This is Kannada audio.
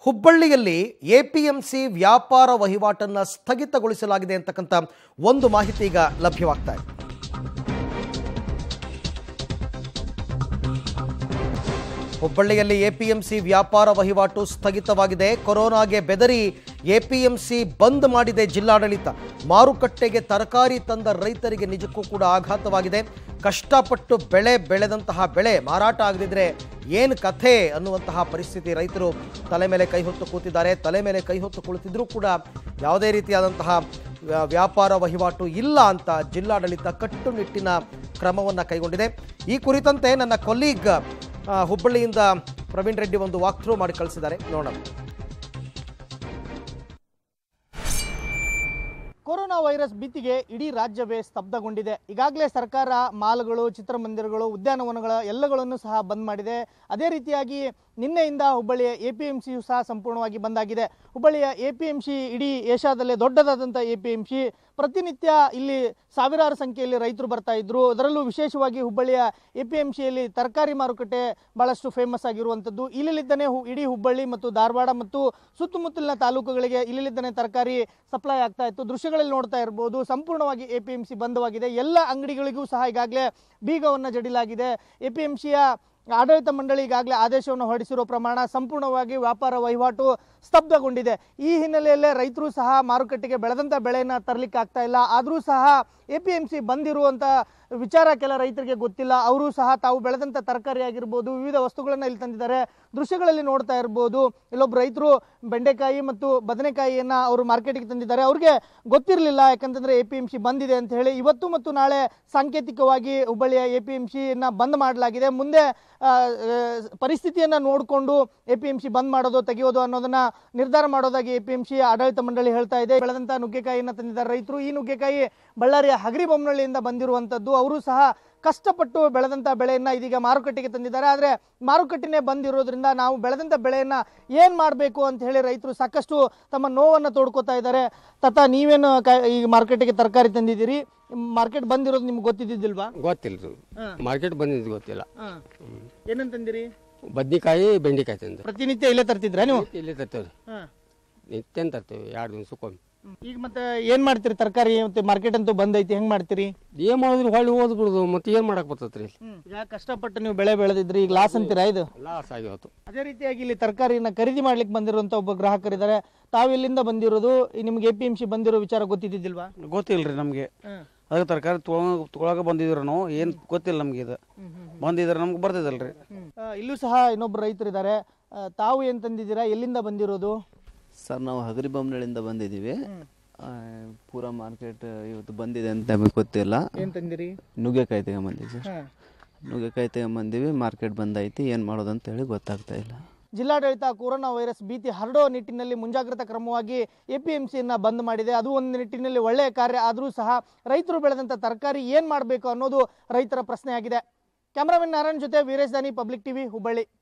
ಹುಬ್ಬಳ್ಳಿಯಲ್ಲಿ ಎಪಿಎಂಸಿ ವ್ಯಾಪಾರ ವಹಿವಾಟನ್ನು ಸ್ಥಗಿತಗೊಳಿಸಲಾಗಿದೆ ಅಂತಕ್ಕಂಥ ಒಂದು ಮಾಹಿತಿ ಈಗ ಲಭ್ಯವಾಗ್ತಾ ಇದೆ ಹುಬ್ಬಳ್ಳಿಯಲ್ಲಿ ಎಪಿಎಂಸಿ ವ್ಯಾಪಾರ ವಹಿವಾಟು ಸ್ಥಗಿತವಾಗಿದೆ ಕೊರೋನಾಗೆ ಬೆದರಿ ಎಪಿಎಂಸಿ ಬಂದ್ ಮಾಡಿದೆ ಜಿಲ್ಲಾಡಳಿತ ಮಾರುಕಟ್ಟೆಗೆ ತರಕಾರಿ ತಂದ ರೈತರಿಗೆ ನಿಜಕ್ಕೂ ಕೂಡ ಆಘಾತವಾಗಿದೆ ಕಷ್ಟಪಟ್ಟು ಬೆಳೆ ಬೆಳೆದಂತಹ ಬೆಳೆ ಮಾರಾಟ ಆಗದಿದ್ರೆ ಏನು ಕಥೆ ಅನ್ನುವಂತಹ ಪರಿಸ್ಥಿತಿ ರೈತರು ತಲೆ ಮೇಲೆ ಕೈ ಹೊತ್ತು ಕೂತಿದ್ದಾರೆ ತಲೆ ಮೇಲೆ ಕೈ ಹೊತ್ತು ಕುಳಿತಿದ್ರೂ ಕೂಡ ಯಾವುದೇ ರೀತಿಯಾದಂತಹ ವ್ಯಾ- ವ್ಯಾಪಾರ ವಹಿವಾಟು ಇಲ್ಲ ಅಂತ ಜಿಲ್ಲಾಡಳಿತ ಕಟ್ಟುನಿಟ್ಟಿನ ಕ್ರಮವನ್ನು ಕೈಗೊಂಡಿದೆ ಈ ಕುರಿತಂತೆ ನನ್ನ ಕೊಲೀಗ್ ಆ, ಹುಬ್ಬಳ್ಳಿಯಿಂದ ಪ್ರವೀಣ್ ರೆಡ್ಡಿ ಒಂದು ವಾಕ್ ಥ್ರೂ ಮಾಡಿ ಕಳಿಸಿದ್ದಾರೆ ನೋಡೋಣ ಕೊರೋನಾ ವೈರಸ್ ಭೀತಿಗೆ ಇಡೀ ರಾಜ್ಯವೇ ಸ್ತಬ್ಧಗೊಂಡಿದೆ ಈಗಾಗಲೇ ಸರ್ಕಾರ ಮಾಲ್ಗಳು ಚಿತ್ರಮಂದಿರಗಳು ಉದ್ಯಾನವನಗಳ ಎಲ್ಲಗಳನ್ನು ಸಹ ಬಂದ್ ಮಾಡಿದೆ ಅದೇ ರೀತಿಯಾಗಿ ನಿನ್ನೆಯಿಂದ ಹುಬ್ಬಳ್ಳಿಯ ಎ ಪಿ ಎಂ ಸಿಯು ಸಹ ಸಂಪೂರ್ಣವಾಗಿ ಬಂದಾಗಿದೆ ಹುಬ್ಬಳ್ಳಿಯ ಎ ಪಿ ಎಂ ಸಿ ಇಡೀ ಏಷ್ಯಾದಲ್ಲೇ ದೊಡ್ಡದಾದಂಥ ಎ ಪಿ ಎಂ ಸಿ ಪ್ರತಿನಿತ್ಯ ಇಲ್ಲಿ ಸಾವಿರಾರು ಸಂಖ್ಯೆಯಲ್ಲಿ ರೈತರು ಬರ್ತಾ ಇದ್ರು ಅದರಲ್ಲೂ ವಿಶೇಷವಾಗಿ ಹುಬ್ಬಳ್ಳಿಯ ಎ ಪಿ ಎಂ ಸಿಯಲ್ಲಿ ತರಕಾರಿ ಮಾರುಕಟ್ಟೆ ಬಹಳಷ್ಟು ಫೇಮಸ್ ಆಗಿರುವಂಥದ್ದು ಇಲ್ಲಿದ್ದಾನೆ ಇಡೀ ಹುಬ್ಬಳ್ಳಿ ಮತ್ತು ಧಾರವಾಡ ಮತ್ತು ಸುತ್ತಮುತ್ತಲಿನ ತಾಲೂಕುಗಳಿಗೆ ಇಲ್ಲಿದ್ದಾನೆ ತರಕಾರಿ ಸಪ್ಲೈ ಆಗ್ತಾ ಇತ್ತು ದೃಶ್ಯಗಳಲ್ಲಿ ನೋಡ್ತಾ ಇರ್ಬೋದು ಸಂಪೂರ್ಣವಾಗಿ ಎ ಪಿ ಎಂ ಸಿ ಬಂಧವಾಗಿದೆ ಎಲ್ಲ ಅಂಗಡಿಗಳಿಗೂ ಸಹ ಈಗಾಗಲೇ ಬೀಗವನ್ನು ಜಡಿಲಾಗಿದೆ ಎ ಪಿ ಎಂ ಸಿಯ ಆಡಳಿತ ಮಂಡಳಿ ಈಗಾಗಲೇ ಆದೇಶವನ್ನು ಹೊರಡಿಸಿರೋ ಪ್ರಮಾಣ ಸಂಪೂರ್ಣವಾಗಿ ವ್ಯಾಪಾರ ವಹಿವಾಟು ಸ್ತಬ್ಧಗೊಂಡಿದೆ ಈ ಹಿನ್ನೆಲೆಯಲ್ಲೇ ರೈತರು ಸಹ ಮಾರುಕಟ್ಟೆಗೆ ಬೆಳೆದಂಥ ಬೆಳೆಯನ್ನು ತರಲಿಕ್ಕೆ ಆಗ್ತಾ ಇಲ್ಲ ಆದರೂ ಸಹ ಎ ಪಿ ಎಂ ಸಿ ಬಂದಿರುವಂಥ ವಿಚಾರ ಕೆಲ ರೈತರಿಗೆ ಗೊತ್ತಿಲ್ಲ ಅವರು ಸಹ ತಾವು ಬೆಳೆದಂಥ ತರಕಾರಿ ಆಗಿರ್ಬೋದು ವಿವಿಧ ವಸ್ತುಗಳನ್ನು ಇಲ್ಲಿ ತಂದಿದ್ದಾರೆ ದೃಶ್ಯಗಳಲ್ಲಿ ನೋಡ್ತಾ ಇರ್ಬೋದು ಇಲ್ಲೊಬ್ಬ ರೈತರು ಬೆಂಡೆಕಾಯಿ ಮತ್ತು ಬದನೆಕಾಯಿಯನ್ನು ಅವರು ಮಾರ್ಕೆಟಿಗೆ ತಂದಿದ್ದಾರೆ ಅವ್ರಿಗೆ ಗೊತ್ತಿರಲಿಲ್ಲ ಯಾಕಂತಂದ್ರೆ ಎ ಪಿ ಎಂ ಸಿ ಬಂದಿದೆ ಅಂತ ಹೇಳಿ ಇವತ್ತು ಮತ್ತು ನಾಳೆ ಸಾಂಕೇತಿಕವಾಗಿ ಹುಬ್ಬಳ್ಳಿಯ ಎ ಪಿ ಎಂ ಸಿಯನ್ನು ಬಂದ್ ಮಾಡಲಾಗಿದೆ ಮುಂದೆ ಆ, ಆ, ಪರಿಸ್ಥಿತಿಯನ್ನು ನೋಡಿಕೊಂಡು ಎ ಪಿ ಎಂ ಸಿ ಬಂದ್ ಮಾಡೋದು ತೆಗೆಯೋದು ಅನ್ನೋದನ್ನ ನಿರ್ಧಾರ ಮಾಡೋದಾಗಿ ಎ ಪಿ ಎಂ ಸಿ ಆಡಳಿತ ಮಂಡಳಿ ಹೇಳ್ತಾ ಇದೆ ಬೆಳೆದಂತ ನುಗ್ಗೆಕಾಯಿಯನ್ನು ತಂದಿದ್ದಾರೆ ರೈತರು ಈ ನುಗ್ಗೆಕಾಯಿ ಬಳ್ಳಾರಿಯ ಹಗರಿ ಬೊಮ್ಮನಹಳ್ಳಿಯಿಂದ ಬಂದಿರುವಂತದ್ದು ಅವರು ಸಹ ಕಷ್ಟಪಟ್ಟು ಬೆಳೆದಂತ ಬೆಳೆಯನ್ನ ಇದೀಗ ಮಾರುಕಟ್ಟೆಗೆ ತಂದಿದ್ದಾರೆ ಆದ್ರೆ ಮಾರುಕಟ್ಟೆನೇ ಬಂದಿರೋದ್ರಿಂದ ನಾವು ಬೆಳೆದಂತ ಬೆಳೆಯನ್ನ ಏನ್ ಮಾಡಬೇಕು ಅಂತ ಹೇಳಿ ರೈತರು ಸಾಕಷ್ಟು ತಮ್ಮ ನೋವನ್ನ ತೋಡ್ಕೋತಾ ಇದ್ದಾರೆ ತತ ನೀವೇನು ಕ- ಈ ಮಾರ್ಕೆಟ್ಗೆ ತರಕಾರಿ ತಂದಿದ್ದೀರಿ ಮಾರ್ಕೆಟ್ ಬಂದಿರೋದು ನಿಮ್ಗೆ ಗೊತ್ತಿದ್ದಿಲ್ವಾ ಗೊತ್ತಿಲ್ಲ ಮಾರ್ಕೆಟ್ ಬಂದಿದ್ದು ಗೊತ್ತಿಲ್ಲ ಏನಂತ ತಂದಿರಿ ಬದ್ನಿಕಾಯಿ ಬೆಂಡೆಕಾಯಿ ತಂದು ಪ್ರತಿನಿತ್ಯ ಇಲ್ಲೇ ತರ್ತಿದ್ರಾ ನೀವು ಇಲ್ಲೇ ತರ್ತೇವೆ ನಿತ್ಯ ತರ್ತೇವೆ ಎರಡು ದಿವ್ಸಕ್ಕೊಮ್ಮೆ ಈಗ ಮತ್ತೆ ಏನ್ ಮಾಡ್ತೀರಿ ತರಕಾರಿ ಮತ್ತೆ ಮಾರ್ಕೆಟ್ ಅಂತೂ ಬಂದೈತಿ ಹೆಂಗ್ ಮಾಡ್ತೀರಿ ಏನ್ ಮಾಡಿದ್ರು ಹೊಳ್ಳಿ ಓದ್ ಬಿಡುದು ಮತ್ತೆ ಏನ್ ಮಾಡಕ್ ಬರ್ತೈತ್ರಿ ಈಗ ಕಷ್ಟಪಟ್ಟು ನೀವು ಬೆಳೆ ಬೆಳೆದಿದ್ರಿ ಈಗ ಲಾಸ್ ಅಂತೀರಾ ಇದು ಲಾಸ್ ಆಗಿ ಹೋತು ಅದೇ ರೀತಿಯಾಗಿ ಇಲ್ಲಿ ತರಕಾರಿನ ಖರೀದಿ ಮಾಡ್ಲಿಕ್ಕೆ ಬಂದಿರುವಂತ ಒಬ್ಬ ಗ್ರಾಹಕರಿದ್ದಾರೆ ತಾವು ಎಲ್ಲಿಂದ ಬಂದಿರೋದು ಈ ನಿಮ್ಗೆ ಎ ಪಿ ಎಂ ಸಿ ಬಂದಿರೋ ವಿಚಾರ ಗೊತ್ತಿದ್ದಿಲ್ವಾ ಗೊತ್ತಿಲ್ರಿ ನಮಗೆ ಅದಕ್ಕೆ ತರಕಾರಿ ತೊಗೊಳ ತೊಗೊಳಕ ಬಂದಿದ್ರು ನಾವು ಏನು ಗೊತ್ತಿಲ್ಲ ನಮ್ಗೆ ಇದು ಬಂದಿದ್ರೆ ನಮ್ಗೆ ಬರ್ತಿದ್ದಲ್ರಿ ಆ, ಇಲ್ಲೂ ಸಹ ಇನ್ನೊಬ್ರು ರೈತರಿದ್ದಾರೆ ಆ, ತಾವು ಏನ್ ತಂದಿದ್ದೀರಾ ಎಲ್ಲಿಂದ ಬಂದಿರೋದು ಸರ್ ನಾವು ಹಗರಿ ಬೊಮ್ಮನಹಳ್ಳಿಯಿಂದ ಬಂದಿದ್ದೀವಿ ಆ, ಪೂರಾ ಮಾರ್ಕೆಟ್ ಇವತ್ತು ಬಂದಿದೆ ಅಂತ ನಮಗೆ ಗೊತ್ತಿಲ್ಲ ಏನ್ ತಂದಿರಿ ನುಗ್ಗೆಕಾಯಿ ತಗೊಂಬಂದಿವಿ ಸರ್ ನುಗ್ಗೆಕಾಯಿ ತಗೊಂಬಂದಿವಿ ಮಾರ್ಕೆಟ್ ಬಂದೈತಿ ಏನು ಮಾಡೋದು ಅಂತ ಹೇಳಿ ಗೊತ್ತಾಗ್ತಾ ಇಲ್ಲ ಜಿಲ್ಲಾಡಳಿತ ಕೊರೋನಾ ವೈರಸ್ ಭೀತಿ ಹರಡೋ ನಿಟ್ಟಿನಲ್ಲಿ ಮುಂಜಾಗ್ರತಾ ಕ್ರಮವಾಗಿ ಎಪಿಎಂಸಿಯನ್ನ ಬಂದ್ ಮಾಡಿದೆ ಅದು ಒಂದು ನಿಟ್ಟಿನಲ್ಲಿ ಒಳ್ಳೆಯ ಕಾರ್ಯ ಆದರೂ ಸಹ ರೈತರು ಬೆಳೆದಂತ ತರಕಾರಿ ಏನ್ ಮಾಡಬೇಕು ಅನ್ನೋದು ರೈತರ ಪ್ರಶ್ನೆ ಆಗಿದೆ ಕ್ಯಾಮರಾಮನ್ ನಾರಾಯಣ್ ಜೊತೆ ವೀರೇಶ್ ದಾನಿ ಪಬ್ಲಿಕ್ ಟಿವಿ ಹುಬ್ಬಳ್ಳಿ